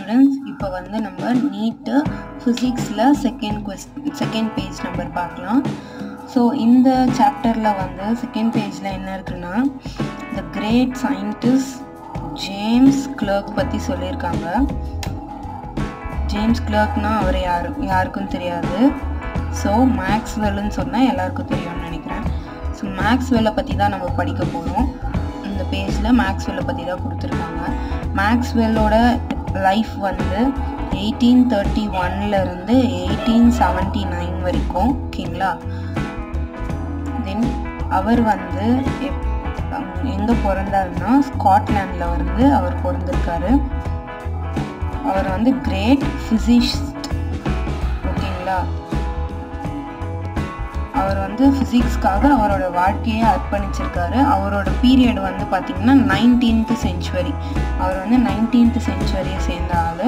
students இப்போ வந்து நம்ம நீட்டு ஃபிசிக்ஸில் second question second page number பார்க்கலாம் ஸோ இந்த சாப்டரில் வந்து செகண்ட் பேஜில் என்ன இருக்குன்னா the great scientist James Clerk பற்றி சொல்லியிருக்காங்க ஜேம்ஸ் கிளர்க்னா அவர் யாரு யாருக்கும் தெரியாது ஸோ மேக்ஸ்வெல்னு சொன்னால் எல்லாருக்கும் தெரியும்னு நினைக்கிறேன் ஸோ மேக்ஸ்வெல்லை பற்றி தான் நம்ம படிக்க போகிறோம் இந்த பேஜில் மேக்ஸ்வெல்லை பற்றி தான் கொடுத்துருக்காங்க மேக்ஸ்வெல்லோட லைஃப் வந்து எயிட்டீன் தேர்ட்டி ஒன்லேருந்து எயிட்டீன் செவன்ட்டி நைன் வரைக்கும் ஓகேங்களா தென் அவர் வந்து எங்கே பிறந்தாருன்னா ஸ்காட்லாண்டில் வந்து அவர் பிறந்திருக்காரு அவர் வந்து கிரேட் ஃபிசிக்ஸ்ட் ஓகேங்களா அவர் வந்து ஃபிசிக்ஸ்க்காக அவரோட வாழ்க்கையை அர்ப்பணிச்சிருக்காரு அவரோட பீரியட் வந்து பார்த்திங்கன்னா நைன்டீன்த் செஞ்சுவரி அவர் வந்து நைன்டீன்த் செஞ்சுவரியை சேர்ந்த ஆள்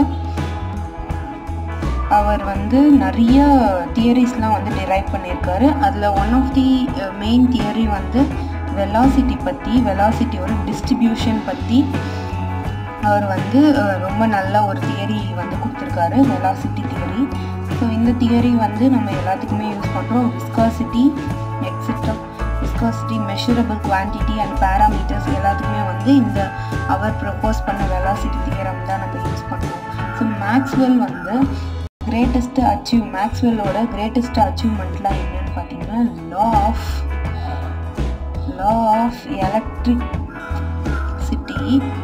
அவர் வந்து நிறைய தியரிஸ்லாம் வந்து டிரைவ் பண்ணியிருக்காரு அதில் one of the main theory வந்து வெலாசிட்டி பற்றி வெலாசிட்டியோட டிஸ்ட்ரிபியூஷன் பற்றி அவர் வந்து ரொம்ப நல்ல ஒரு தியரி வந்து கொடுத்துருக்காரு வெலாசிட்டி தியரி ஸோ இந்த தியரி வந்து நம்ம எல்லாத்துக்குமே யூஸ் பண்ணுறோம் viscosity etcetera viscosity measurable quantity and parameters எல்லாத்துக்குமே வந்து இந்த அவர் ப்ரப்போஸ் பண்ண வெலாசிட்டி தியரம் தான் நம்ம யூஸ் பண்ணுறோம் ஸோ மேக்ஸ்வெல் வந்து கிரேட்டஸ்ட் அச்சீவ் மேக்ஸ்வெல்லோட கிரேட்டஸ்ட் அச்சீவ்மெண்ட்லாம் என்னன்னு பார்த்தீங்கன்னா law of law of electricity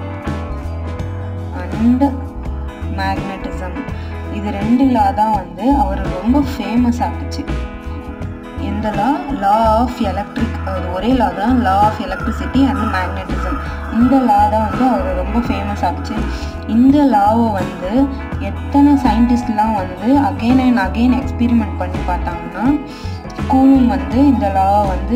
and magnetism இது ரெண்டு லா தான் வந்து அவர் ரொம்ப ஃபேமஸ் ஆக்குச்சு எந்த லா லா ஆஃப் எலக்ட்ரிக் அது ஒரே லா தான் law of electricity and magnetism இந்த லா தான் வந்து அவர் ரொம்ப ஃபேமஸ் ஆக்குச்சு இந்த லாவை வந்து எத்தனை சயின்டிஸ்ட்லாம் வந்து அகெயின் அண்ட் அகெயின் எக்ஸ்பெரிமெண்ட் பண்ணி பார்த்தாங்கன்னா கூலும் வந்து இந்த லாவை வந்து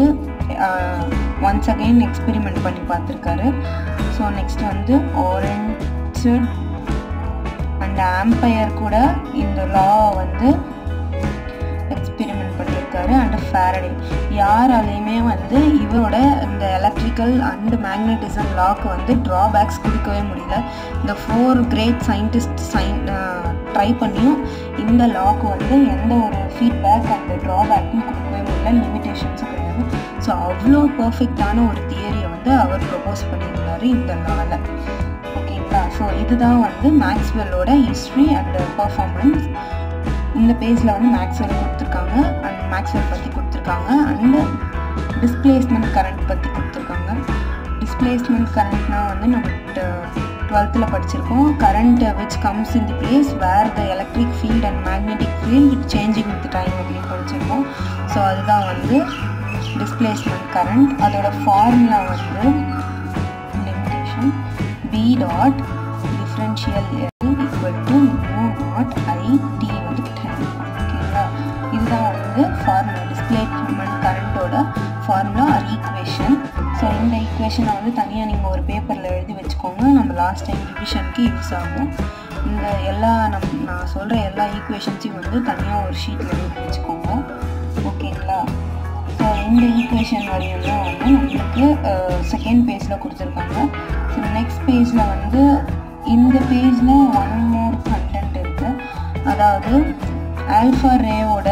ஒன்ஸ் அகெயின் எக்ஸ்பெரிமெண்ட் பண்ணி பார்த்துருக்காரு ஸோ நெக்ஸ்ட் வந்து ஆரஞ்சட் அண்ட் ஆம்பையர் கூட இந்த லா வந்து எக்ஸ்பெரிமெண்ட் பண்ணியிருக்காரு அண்ட் ஃபேரடே யாராலையுமே வந்து இவரோட இந்த எலக்ட்ரிக்கல் அண்ட் மேக்னட்டிசம் லாக்கு வந்து ட்ராபேக்ஸ் கொடுக்கவே முடியல இந்த ஃபோர் கிரேட் சயின்டிஸ்ட் சயின் ட்ரை பண்ணியும் இந்த லாக்கு வந்து எந்த ஒரு ஃபீட்பேக் அந்த ட்ராபேக்கும் கொடுக்கவே முடியல லிமிடேஷன்ஸும் கிடையாது ஸோ அவ்வளோ பர்ஃபெக்டான ஒரு தியரியை வந்து அவர் ப்ரப்போஸ் பண்ணியிருந்தார் இந்த லாவில் ஓகேங்களா ஸோ இதுதான் வந்து மேக்ஸ்வெல்லோட ஹிஸ்ட்ரி அண்ட் பர்ஃபார்மன்ஸ் இந்த பேஜில் வந்து மேக்ஸ்வெல் கொடுத்துருக்காங்க அண்ட் மேக்ஸ்வெல் பற்றி கொடுத்துருக்காங்க அண்டு டிஸ்பிளேஸ்மெண்ட் கரண்ட் பற்றி கொடுத்துருக்காங்க டிஸ்பிளேஸ்மெண்ட் கரண்ட்னா வந்து நம்ம டுவெல்த்தில் படிச்சிருக்கோம் current which comes in the place where the electric field and magnetic field with changing with time அப்படின்னு படிச்சிருக்கோம் ஸோ அதுதான் வந்து டிஸ்பிளேஸ்மெண்ட் கரண்ட் அதோட ஃபார்முலா வந்து limitation B dot differential L equal to mu naught I D வந்து then ஓகேங்களா இதுதான் வந்து ஃபார்முலா டிஸ்பிளேஸ்மெண்ட் கரண்ட்டோட ஃபார்முலா ஆர் ஈக்குவேஷன் ஸோ இந்த ஈக்குவேஷனை வந்து தனியாக நீங்கள் ஒரு பேப்பரில் எழுதி வச்சுக்கோங்க நம்ம லாஸ்ட் டைம் ரிவிஷனுக்கு யூஸ் ஆகும் இந்த எல்லா நம் நான் சொல்கிற எல்லா ஈக்குவேஷன்ஸையும் வந்து தனியாக ஒரு ஷீட்டில் எழுதி வச்சுக்கோங்க ஓகேங்களா ஸோ இந்த ஈக்குவேஷன் வரையும் வந்து நம்மளுக்கு செகண்ட் பேஜில் கொடுத்துருக்காங்க ஸோ நெக்ஸ்ட் பேஜில் வந்து இந்த பேஜில் ஒன் மோர் கண்டென்ட் இருக்குது அதாவது ஆல்ஃபா ரேவோட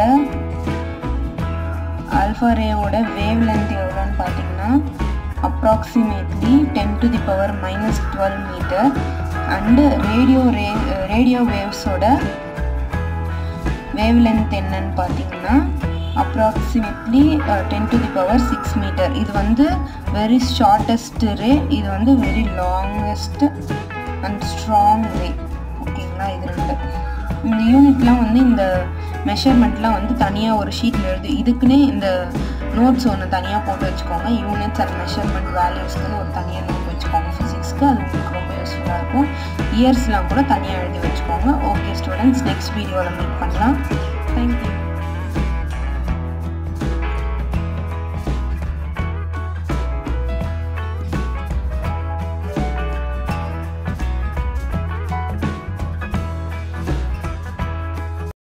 ஆல்ஃபா ரேவோட வேவ் லென்த் எவ்வளோன்னு பார்த்தீங்கன்னா approximately ten to the power minus twelve metre and radio ray radio வேவ்ஸோட வேவ் லென்த் என்னன்னு பார்த்தீங்கன்னா approximately ten to the power six metre இது வந்து வெரி ஷார்ட்டஸ்ட் ரே இது வந்து very longest and strong wave ஓகேங்களா இது ரெண்டு இந்த யூனிட்லாம் வந்து இந்த மெஷர்மெண்ட்லாம் வந்து தனியாக ஒரு ஷீட்டில் எழுது இதுக்குன்னே இந்த நோட்ஸ் ஒன்று தனியாக போட்டு வச்சுக்கோங்க யூனிட்ஸ் அண்ட் மெஷர்மெண்ட் வேல்யூஸ்க்குன்னு ஒரு தனியாக நோட் வச்சுக்கோங்க ஃபிசிக்ஸ்க்கு அது உங்களுக்கு ரொம்ப யூஸ்ஃபுல்லாக இருக்கும் இயர்ஸ்லாம் கூட தனியாக எழுதி வச்சுக்கோங்க ஓகே ஸ்டூடெண்ட்ஸ் நெக்ஸ்ட் வீடியோவில் மீட் பண்ணலாம் தேங்க்யூ